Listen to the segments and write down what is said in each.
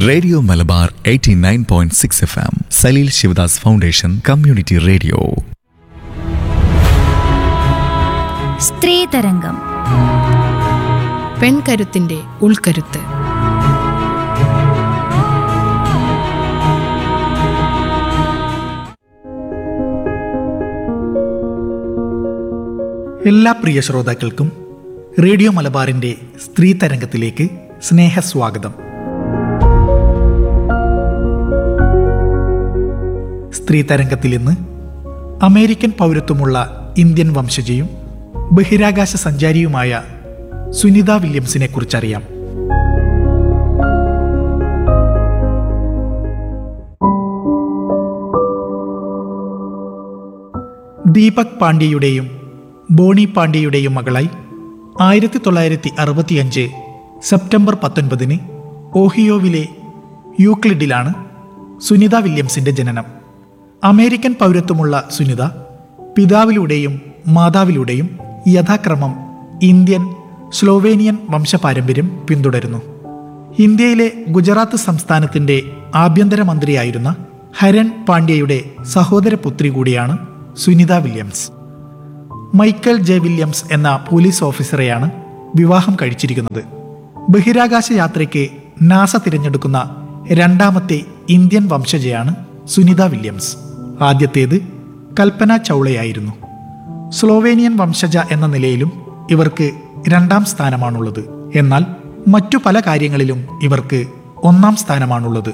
radio Malabar 89.6 point six F M Salil Shivadas foundation community radio സ്ത്രീതരംഗം പെൺകരുത്തിന്റെ ഉൾക്കരുത്ത് എല്ലാ പ്രിയ ശ്രോതാക്കൾക്കും റേഡിയോ മലബാറിന്റെ സ്ത്രീ തരംഗത്തിലേക്ക് സ്നേഹസ്വാഗതം സ്ത്രീ തരംഗത്തിൽ ഇന്ന് അമേരിക്കൻ പൗരത്വമുള്ള ഇന്ത്യൻ വംശജയും ബഹിരാകാശ സഞ്ചാരിയുമായ സുനിത വില്യംസിനെ കുറിച്ചറിയാം ദീപക് പാണ്ഡ്യയുടെയും ബോണി പാണ്ഡ്യയുടെയും മകളായി ആയിരത്തി തൊള്ളായിരത്തി അറുപത്തിയഞ്ച് സെപ്റ്റംബർ പത്തൊൻപതിന് ഓഹിയോവിലെ യൂക്ലിഡിലാണ് സുനിത വില്യംസിന്റെ ജനനം അമേരിക്കൻ പൗരത്വമുള്ള സുനിത പിതാവിലൂടെയും മാതാവിലൂടെയും യഥാക്രമം ഇന്ത്യൻ സ്ലോവേനിയൻ വംശപാരമ്പര്യം പിന്തുടരുന്നു ഇന്ത്യയിലെ ഗുജറാത്ത് സംസ്ഥാനത്തിന്റെ ആഭ്യന്തരമന്ത്രിയായിരുന്ന ഹരൺ പാണ്ഡ്യയുടെ സഹോദരപുത്രി കൂടിയാണ് Sunita Williams Michael J Williams എന്ന പോലീസ് ഓഫീസറെയാണ് വിവാഹം കഴിച്ചിരിക്കുന്നത് ബഹിരാകാശ യാത്രയ്ക്ക് നാസ തിരഞ്ഞെടുക്കുന്ന രണ്ടാമത്തെ ഇന്ത്യൻ വംശജയാണ് സുനിത വില്യംസ് ആദ്യത്തേത് കൽപ്പന ചൗളയായിരുന്നു സ്ലോവേനിയൻ വംശജ എന്ന നിലയിലും ഇവർക്ക് രണ്ടാം സ്ഥാനമാണുള്ളത് എന്നാൽ മറ്റു പല കാര്യങ്ങളിലും ഇവർക്ക് ഒന്നാം സ്ഥാനമാണുള്ളത്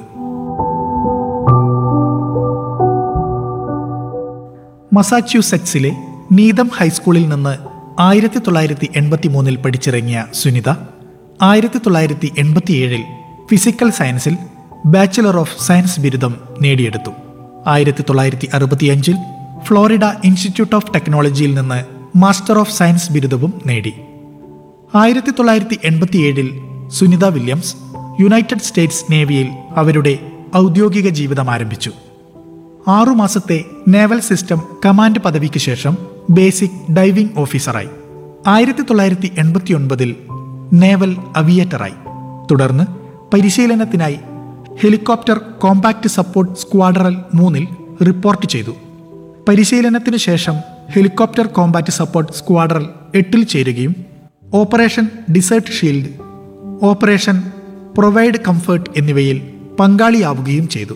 മസാച്യൂസെറ്റ്സിലെ നീതം ഹൈസ്കൂളിൽ നിന്ന് ആയിരത്തി തൊള്ളായിരത്തി എൺപത്തി മൂന്നിൽ പഠിച്ചിറങ്ങിയ സുനിത ആയിരത്തി തൊള്ളായിരത്തി എൺപത്തിയേഴിൽ ഫിസിക്കൽ സയൻസിൽ ബാച്ചിലർ ഓഫ് സയൻസ് ബിരുദം നേടിയെടുത്തു ആയിരത്തി തൊള്ളായിരത്തി അറുപത്തിയഞ്ചിൽ ഫ്ലോറിഡ ഇൻസ്റ്റിറ്റ്യൂട്ട് ഓഫ് ടെക്നോളജിയിൽ നിന്ന് മാസ്റ്റർ ഓഫ് സയൻസ് ബിരുദവും നേടി ആയിരത്തി തൊള്ളായിരത്തി എൺപത്തിയേഴിൽ സുനിത വില്യംസ് യുണൈറ്റഡ് സ്റ്റേറ്റ്സ് നേവിയിൽ അവരുടെ ഔദ്യോഗിക ജീവിതം ആരംഭിച്ചു ആറുമാസത്തെ നേവൽ സിസ്റ്റം കമാൻഡ് പദവിക്ക് ശേഷം ബേസിക് ഡൈവിംഗ് ഓഫീസറായി ആയിരത്തി തൊള്ളായിരത്തി എൺപത്തി ഒൻപതിൽ നേവൽ അവിയേറ്ററായി തുടർന്ന് പരിശീലനത്തിനായി ഹെലികോപ്റ്റർ കോമ്പാക്ട് സപ്പോർട്ട് സ്ക്വാഡറൽ മൂന്നിൽ റിപ്പോർട്ട് ചെയ്തു പരിശീലനത്തിനു ശേഷം ഹെലികോപ്റ്റർ കോമ്പാറ്റ് സപ്പോർട്ട് സ്ക്വാഡറൽ എട്ടിൽ ചേരുകയും operation desert shield operation provide comfort എന്നിവയിൽ പങ്കാളിയാവുകയും ചെയ്തു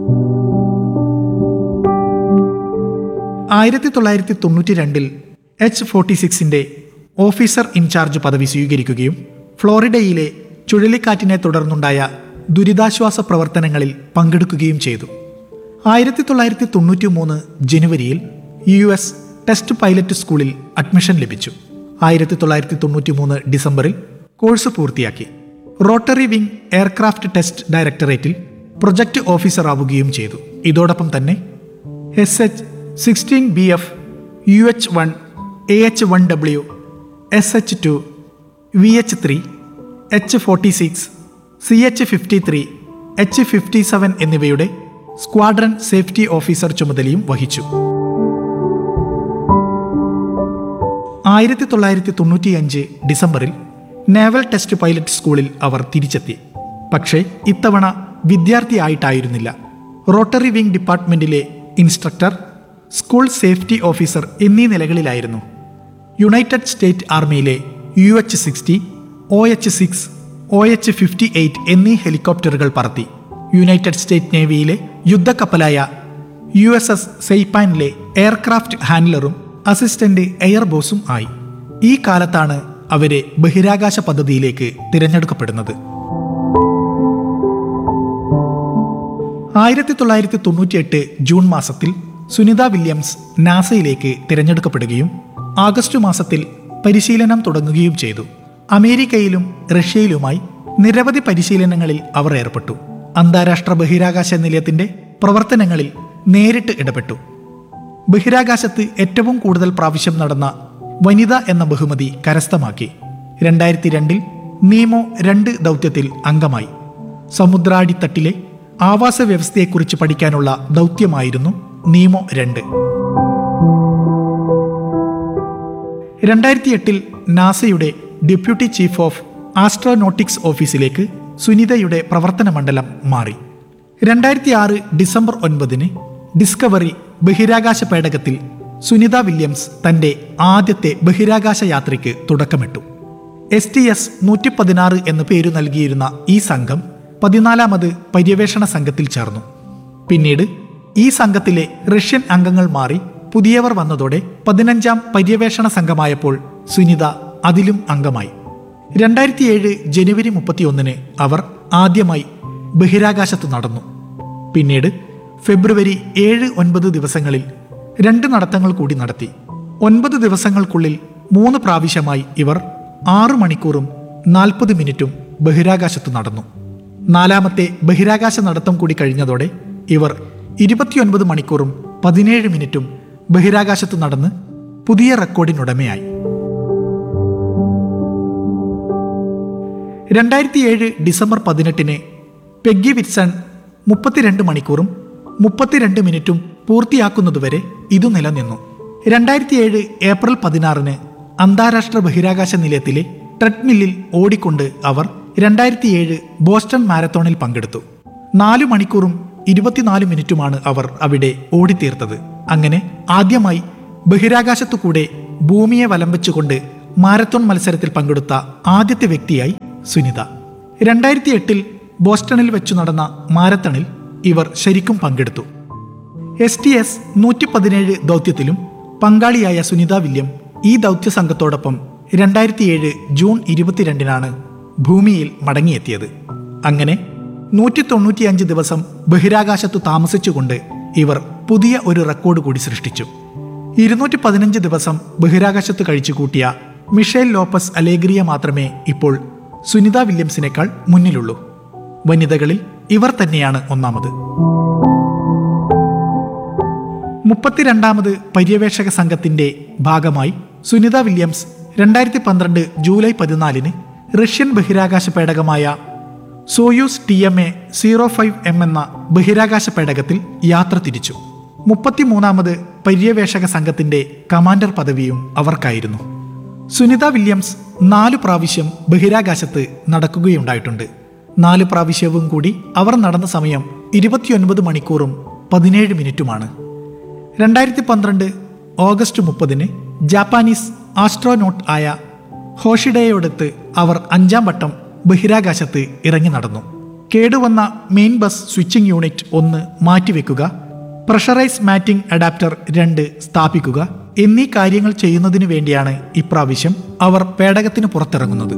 ആയിരത്തി തൊള്ളായിരത്തി തൊണ്ണൂറ്റി രണ്ടിൽ എച്ച് ഫോർട്ടി സിക്സിന്റെ ഓഫീസർ ഇൻചാർജ് പദവി സ്വീകരിക്കുകയും ഫ്ലോറിഡയിലെ ചുഴലിക്കാറ്റിനെ തുടർന്നുണ്ടായ ദുരിതാശ്വാസ പ്രവർത്തനങ്ങളിൽ പങ്കെടുക്കുകയും ചെയ്തു ആയിരത്തി തൊള്ളായിരത്തി തൊണ്ണൂറ്റി മൂന്ന് ജനുവരിയിൽ യു എസ് ടെസ്റ്റ് പൈലറ്റ് സ്കൂളിൽ അഡ്മിഷൻ ലഭിച്ചു ആയിരത്തി തൊള്ളായിരത്തി തൊണ്ണൂറ്റി മൂന്ന് ഡിസംബറിൽ കോഴ്സ് പൂർത്തിയാക്കി റോട്ടറി വിംഗ് എയർക്രാഫ്റ്റ് ടെസ്റ്റ് ഡയറക്ടറേറ്റിൽ പ്രൊജക്ട് ഓഫീസർ ആവുകയും ചെയ്തു ഇതോടൊപ്പം തന്നെ S H sixteen B F U H one A H one W S H two V H three H forty six C H fifty three H fifty seven എന്നിവയുടെ squadron safety officer ചുമതലയും വഹിച്ചു ആയിരത്തി തൊള്ളായിരത്തി തൊണ്ണൂറ്റിയഞ്ച് ഡിസംബറിൽ naval test pilot സ്കൂളിൽ അവർ തിരിച്ചെത്തി പക്ഷേ ഇത്തവണ വിദ്യാർത്ഥിയായിട്ടായിരുന്നില്ല റോട്ടറി വിംഗ് ഡിപ്പാർട്ട്മെന്റിലെ instructor school safety officer United നിലകളിലായിരുന്നു യുണൈറ്റഡ് സ്റ്റേറ്റ് ആർമിയിലെ U H sixty O H six O H fifty eight എന്നീ ഹെലികോപ്റ്ററുകൾ പറത്തി യുണൈറ്റഡ് സ്റ്റേറ്റ് നേവിയിലെ യുദ്ധക്കപ്പലായ യു എസ് എസ് സെയ്പാനിലെ എയർക്രാഫ്റ്റ് ഹാൻഡ്ലറും അസിസ്റ്റന്റ് എയർ ബോസും ആയി ഈ കാലത്താണ് അവരെ ബഹിരാകാശ പദ്ധതിയിലേക്ക് തിരഞ്ഞെടുക്കപ്പെടുന്നത് ആയിരത്തി തൊള്ളായിരത്തി തൊണ്ണൂറ്റിയെട്ട് ജൂൺ മാസത്തിൽ സുനിത വില്യംസ് നാസയിലേക്ക് തിരഞ്ഞെടുക്കപ്പെടുകയും ആഗസ്റ്റ് മാസത്തിൽ പരിശീലനം തുടങ്ങുകയും ചെയ്തു അമേരിക്കയിലും റഷ്യയിലുമായി നിരവധി പരിശീലനങ്ങളിൽ അവർ ഏർപ്പെട്ടു അന്താരാഷ്ട്ര ബഹിരാകാശ നിലയത്തിന്റെ പ്രവർത്തനങ്ങളിൽ നേരിട്ട് ഇടപെട്ടു ബഹിരാകാശത്ത് ഏറ്റവും കൂടുതൽ പ്രാവശ്യം നടന്ന വനിത എന്ന ബഹുമതി കരസ്ഥമാക്കി രണ്ടായിരത്തി രണ്ടിൽ നീമോ രണ്ട് ദൗത്യത്തിൽ അംഗമായി സമുദ്രാടിത്തട്ടിലെ ആവാസ വ്യവസ്ഥയെക്കുറിച്ച് പഠിക്കാനുള്ള ദൗത്യമായിരുന്നു നീമോ രണ്ട് രണ്ടായിരത്തി എട്ടിൽ നാസയുടെ ഡെപ്യൂട്ടി ചീഫ് ഓഫ് ആസ്ട്രോനോട്ടിക്സ് ഓഫീസിലേക്ക് സുനിതയുടെ പ്രവർത്തന മണ്ഡലം മാറി രണ്ടായിരത്തി ആറ് ഡിസംബർ ഒൻപതിന് ഡിസ്കവറി ബഹിരാകാശ പേടകത്തിൽ സുനിത വില്യംസ് തന്റെ ആദ്യത്തെ ബഹിരാകാശ യാത്രയ്ക്ക് തുടക്കമിട്ടു എസ് ടി എസ് നൂറ്റി പതിനാറ് എന്ന് പേരു നൽകിയിരുന്ന ഈ സംഘം പതിനാലാമത് പര്യവേഷണ സംഘത്തിൽ ചേർന്നു പിന്നീട് ഈ സംഘത്തിലെ റഷ്യൻ അംഗങ്ങൾ മാറി പുതിയവർ വന്നതോടെ പതിനഞ്ചാം പര്യവേഷണ സംഘമായപ്പോൾ സുനിത അതിലും അംഗമായി രണ്ടായിരത്തി ഏഴ് ജനുവരി മുപ്പത്തിയൊന്നിന് അവർ ആദ്യമായി ബഹിരാകാശത്ത് നടന്നു പിന്നീട് ഫെബ്രുവരി ഏഴ് ഒൻപത് ദിവസങ്ങളിൽ രണ്ട് നടത്തങ്ങൾ കൂടി നടത്തി ഒൻപത് ദിവസങ്ങൾക്കുള്ളിൽ മൂന്ന് പ്രാവശ്യമായി ഇവർ ആറു മണിക്കൂറും നാൽപ്പത് മിനിറ്റും ബഹിരാകാശത്ത് നടന്നു നാലാമത്തെ ബഹിരാകാശ നടത്തം കൂടി കഴിഞ്ഞതോടെ ഇവർ ഇരുപത്തിയൊൻപത് മണിക്കൂറും പതിനേഴ് മിനിറ്റും ബഹിരാകാശത്ത് നടന്ന് പുതിയ റെക്കോർഡിനുടമയായി രണ്ടായിരത്തി ഏഴ് ഡിസംബർ പതിനെട്ടിന് പെഗ്ഗി വിറ്റ്സൺ മുപ്പത്തിരണ്ട് മണിക്കൂറും മുപ്പത്തിരണ്ട് മിനിറ്റും പൂർത്തിയാക്കുന്നതുവരെ ഇതു നിലനിന്നു രണ്ടായിരത്തി ഏഴ് ഏപ്രിൽ പതിനാറിന് അന്താരാഷ്ട്ര ബഹിരാകാശ നിലയത്തിലെ ട്രെഡ്മില്ലിൽ ഓടിക്കൊണ്ട് അവർ രണ്ടായിരത്തി ഏഴ് ബോസ്റ്റൺ മാരത്തോണിൽ പങ്കെടുത്തു നാലു മണിക്കൂറും ഇരുപത്തിനാല് മിനിറ്റുമാണ് അവർ അവിടെ ഓടിത്തീർത്തത് അങ്ങനെ ആദ്യമായി ബഹിരാകാശത്തു കൂടെ ഭൂമിയെ വലം വെച്ചുകൊണ്ട് മാരത്തോൺ മത്സരത്തിൽ പങ്കെടുത്ത ആദ്യത്തെ വ്യക്തിയായി സുനിത രണ്ടായിരത്തി എട്ടിൽ ബോസ്റ്റണിൽ വെച്ചു നടന്ന മാരത്തണിൽ ഇവർ ശരിക്കും പങ്കെടുത്തു എസ് ടി എസ് നൂറ്റി പതിനേഴ് ദൗത്യത്തിലും പങ്കാളിയായ സുനിത വില്യം ഈ ദൗത്യ സംഘത്തോടൊപ്പം രണ്ടായിരത്തിയേഴ് ജൂൺ ഇരുപത്തിരണ്ടിനാണ് ഭൂമിയിൽ മടങ്ങിയെത്തിയത് അങ്ങനെ നൂറ്റി തൊണ്ണൂറ്റിയഞ്ച് ദിവസം ബഹിരാകാശത്തു താമസിച്ചുകൊണ്ട് ഇവർ പുതിയ ഒരു റെക്കോർഡ് കൂടി സൃഷ്ടിച്ചു ഇരുന്നൂറ്റി പതിനഞ്ച് ദിവസം ബഹിരാകാശത്ത് കഴിച്ചു കൂട്ടിയ മിഷേൽ ലോപ്പസ് അലേഗ്രിയ മാത്രമേ ഇപ്പോൾ സുനിത വില്യംസിനേക്കാൾ മുന്നിലുള്ളൂ വനിതകളിൽ ഇവർ തന്നെയാണ് ഒന്നാമത് മുപ്പത്തിരണ്ടാമത് പര്യവേഷക സംഘത്തിന്റെ ഭാഗമായി സുനിത വില്യംസ് രണ്ടായിരത്തി പന്ത്രണ്ട് ജൂലൈ പതിനാലിന് റഷ്യൻ ബഹിരാകാശ പേടകമായ Soyuz T M A zero five M എന്ന ബഹിരാകാശ പേടകത്തിൽ യാത്ര തിരിച്ചു മുപ്പത്തിമൂന്നാമത് പര്യവേഷക സംഘത്തിന്റെ കമാൻഡർ പദവിയും അവർക്കായിരുന്നു സുനിത വില്യംസ് നാലു പ്രാവശ്യം ബഹിരാകാശത്ത് നടക്കുകയുണ്ടായിട്ടുണ്ട് നാല് പ്രാവശ്യവും കൂടി അവർ നടന്ന സമയം ഇരുപത്തിയൊൻപത് മണിക്കൂറും പതിനേഴ് മിനിറ്റുമാണ് രണ്ടായിരത്തി പന്ത്രണ്ട് ഓഗസ്റ്റ് മുപ്പതിന് ജാപ്പാനീസ് ആസ്ട്രോനോട്ട് ആയ ഹോഷിഡയോടത്ത് അവർ അഞ്ചാം വട്ടം ബഹിരാകാശത്ത് ഇറങ്ങി നടന്നു കേടുവന്ന മെയിൻ ബസ് സ്വിച്ചിംഗ് യൂണിറ്റ് ഒന്ന് മാറ്റിവെക്കുക പ്രഷറൈസ് മാറ്റിംഗ് അഡാപ്റ്റർ രണ്ട് സ്ഥാപിക്കുക എന്നീ കാര്യങ്ങൾ ചെയ്യുന്നതിനു വേണ്ടിയാണ് ഇപ്രാവശ്യം അവർ പേടകത്തിന് പുറത്തിറങ്ങുന്നത്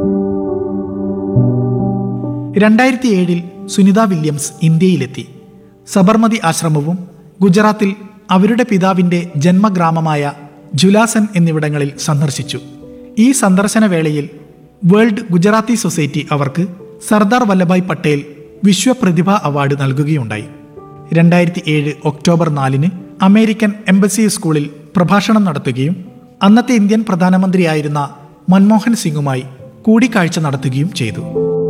രണ്ടായിരത്തി ഏഴിൽ സുനിത വില്യംസ് ഇന്ത്യയിലെത്തി സബർമതി ആശ്രമവും ഗുജറാത്തിൽ അവരുടെ പിതാവിന്റെ ജന്മഗ്രാമമായ ജുലാസൻ എന്നിവിടങ്ങളിൽ സന്ദർശിച്ചു ഈ സന്ദർശന വേളയിൽ വേൾഡ് ഗുജറാത്തി സൊസൈറ്റി അവർക്ക് സർദാർ വല്ലഭായ് പട്ടേൽ വിശ്വപ്രതിഭ അവാർഡ് നൽകുകയുണ്ടായി രണ്ടായിരത്തി ഏഴ് ഒക്ടോബർ നാലിന് അമേരിക്കൻ എംബസി സ്കൂളിൽ പ്രഭാഷണം നടത്തുകയും അന്നത്തെ ഇന്ത്യൻ പ്രധാനമന്ത്രിയായിരുന്ന മൻമോഹൻ സിംഗുമായി കൂടിക്കാഴ്ച നടത്തുകയും ചെയ്തു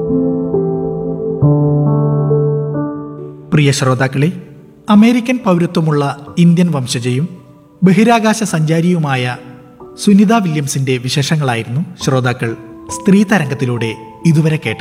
പ്രിയ ശ്രോതാക്കളെ അമേരിക്കൻ പൗരത്വമുള്ള ഇന്ത്യൻ വംശജയും ബഹിരാകാശ സഞ്ചാരിയുമായ സുനിത വില്യംസിന്റെ വിശേഷങ്ങളായിരുന്നു ശ്രോതാക്കൾ സ്ത്രീ തരംഗത്തിലൂടെ ഇതുവരെ കേട്ടത്